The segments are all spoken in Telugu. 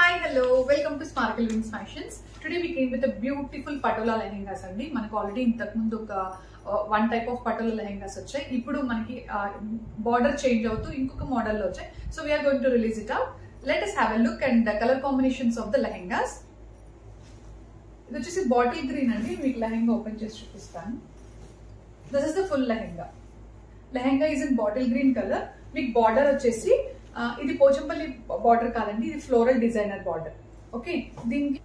hi hello welcome to sparkle wings fashions today we came with beautiful patola lehengas అండి మనకు ఆల్రెడీ ఇంతకు ముందు ఒక one type of patola lehengas వచ్చాయి ఇప్పుడు మనకి బార్డర్ చేంజ్ అవుతూ ఇంకొక మోడల్ లో వచ్చాయి so we are going to release it out let us have a look and the colour combinations of the lehengas ఇది వచ్చేసి బాటిల్ గ్రీన్ అండి మీకు లెహెంగా ఓపెన్ చేసి చూపిస్తాను this is the full lehenga lehenga is in bottle green colour మీకు బార్డర్ వచ్చేసి ఆ, ఇది పోచంపల్లి బార్డర్ కాదండి ఇది ఫ్లోరల్ డిజైనర్ బార్డర్ ఓకే దీనికి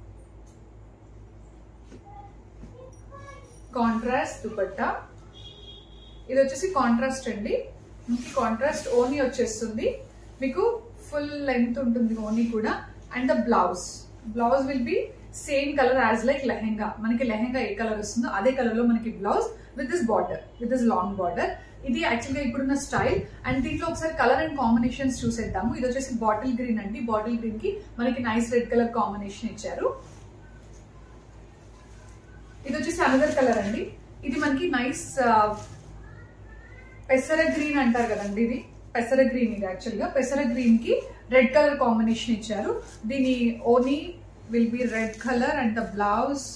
కాంట్రాస్ట్ దుపట్టా ఇది వచ్చేసి కాంట్రాస్ట్ అండి మీకు కాంట్రాస్ట్ ఓనీ వచ్చేస్తుంది మీకు ఫుల్ లెంత్ ఉంటుంది ఓనీ కూడా and the blouse blouse will be same colour as like lehenga మనకి లెహెంగా ఏ కలర్ వస్తుందో అదే కలర్ లో మనకి blouse with this border with this long border ఇది యాక్చువల్గా ఇప్పుడున్న స్టైల్ అండ్ దీంట్లో ఒకసారి కలర్ అండ్ కాంబినేషన్స్ చూసేద్దాము ఇది వచ్చేసి బాటిల్ గ్రీన్ అండి బాటిల్ గ్రీన్ కి మనకి నైస్ రెడ్ కలర్ కాంబినేషన్ ఇచ్చారు ఇది వచ్చేసి అనదర్ కలర్ అండి ఇది మనకి నైస్ పెసర గ్రీన్ అంటారు కదండి ఇది పెసర గ్రీన్ ఇది యాక్చువల్ గా పెసర గ్రీన్ కి రెడ్ కలర్ కాంబినేషన్ ఇచ్చారు దీని ఓనీ will be red colour and the blouse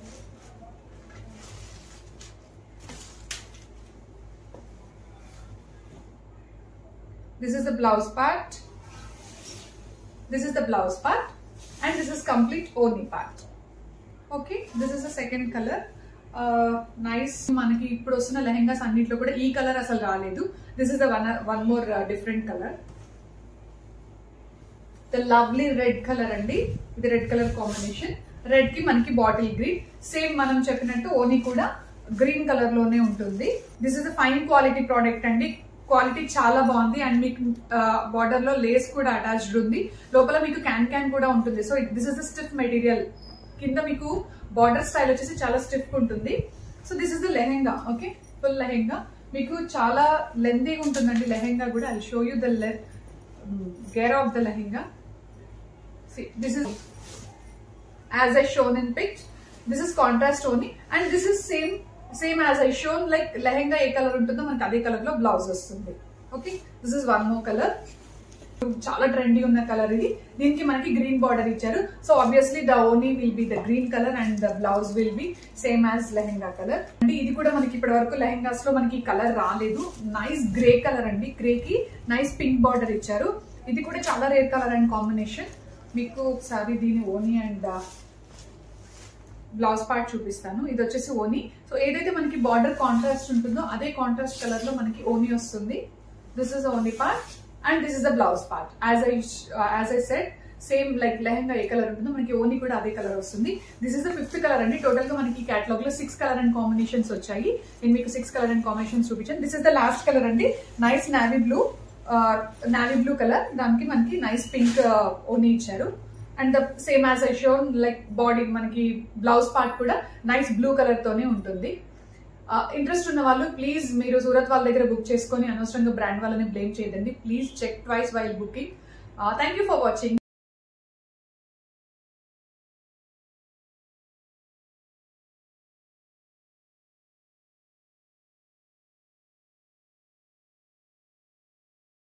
this is the blouse part this is the blouse part and this is complete oni part okay this is the second colour nice మనకి ఇప్పుడు వస్తున్న లెహెంగాస్ అన్నిట్లో కూడా ఈ కలర్ అసలు రాలేదు this is the one one more different colour the lovely red colour అండి ఇది రెడ్ కలర్ కాంబినేషన్ రెడ్ కి మనకి బాటిల్ గ్రీన్ సేమ్ మనం చెప్పినట్టు ఓనీ కూడా గ్రీన్ కలర్ లోనే ఉంటుంది this is the fine quality product అండి క్వాలిటీ చాలా బాగుంది అండ్ మీకు బార్డర్ లో లేస్ కూడా అటాచ్డ్ ఉంది లోపల మీకు క్యాన్ క్యాన్ కూడా ఉంటుంది so this is the stiff material కింద మీకు బార్డర్ స్టైల్ వచ్చేసి చాలా స్టిఫ్ ఉంటుంది so this is the lehenga okay full lehenga మీకు చాలా లెందీగా ఉంటుందండి లెహెంగా కూడా I show you the gear of the lehenga this is as I shown in pic this is contrast ఓనీ and this is same same as I shown like lehenga ఏ కలర్ ఉంటుందో మనకి అదే కలర్ లో బ్లౌజ్ వస్తుంది okay this is one more colour చాలా ట్రెండీ ఉన్న కలర్ ఇది దీనికి మనకి గ్రీన్ బార్డర్ ఇచ్చారు సో ఆబ్వియస్లీ ద ఓనీ will be the green colour and the blouse will be same as lehenga colour అంటే ఇది కూడా మనకి ఇప్పటి వరకు లెహెంగాస్ లో మనకి కలర్ రాలేదు నైస్ గ్రే కలర్ అండి గ్రే కి నైస్ పింక్ బార్డర్ ఇచ్చారు ఇది కూడా చాలా రేర్ కలర్ అండ్ కాంబినేషన్ మీకు ఒకసారి దీని ఓనీ అండ్ బ్లౌజ్ పార్ట్ చూపిస్తాను ఇది వచ్చేసి ఓనీ సో ఏదైతే మనకి బార్డర్ కాంట్రాస్ట్ ఉంటుందో అదే కాంట్రాస్ట్ కలర్ లో మనకి ఓనీ వస్తుంది దిస్ ఇస్ ఓనీ part and this is the blouse part as I as I set same like lehenga ఏ కలర్ ఉంటుందో మనకి ఓనీ కూడా అదే కలర్ వస్తుంది this is the fifth colour అండి టోటల్ గా మనకి కేటలాగ్ లో సిక్స్ కలర్ అండ్ కాంబినేషన్స్ వచ్చాయి నేను మీకు సిక్స్ కలర్ అండ్ కాంబినేషన్స్ చూపించాను this is the last colour అండి nice navy blue navy blue colour దానికి మనకి నైస్ పింక్ ఓనీ ఇచ్చారు and the same as I shown like body మనకి బ్లౌజ్ పార్ట్ కూడా నైస్ బ్లూ కలర్ తోనే ఉంటుంది ఇంట్రెస్ట్ ఉన్న వాళ్ళు ప్లీజ్ మీరు సూరత్ వాళ్ళ దగ్గర బుక్ చేసుకొని అనవసరంగా బ్రాండ్ వాళ్ళని బ్లేమ్ చేయదండి please check twice while booking thank you for watching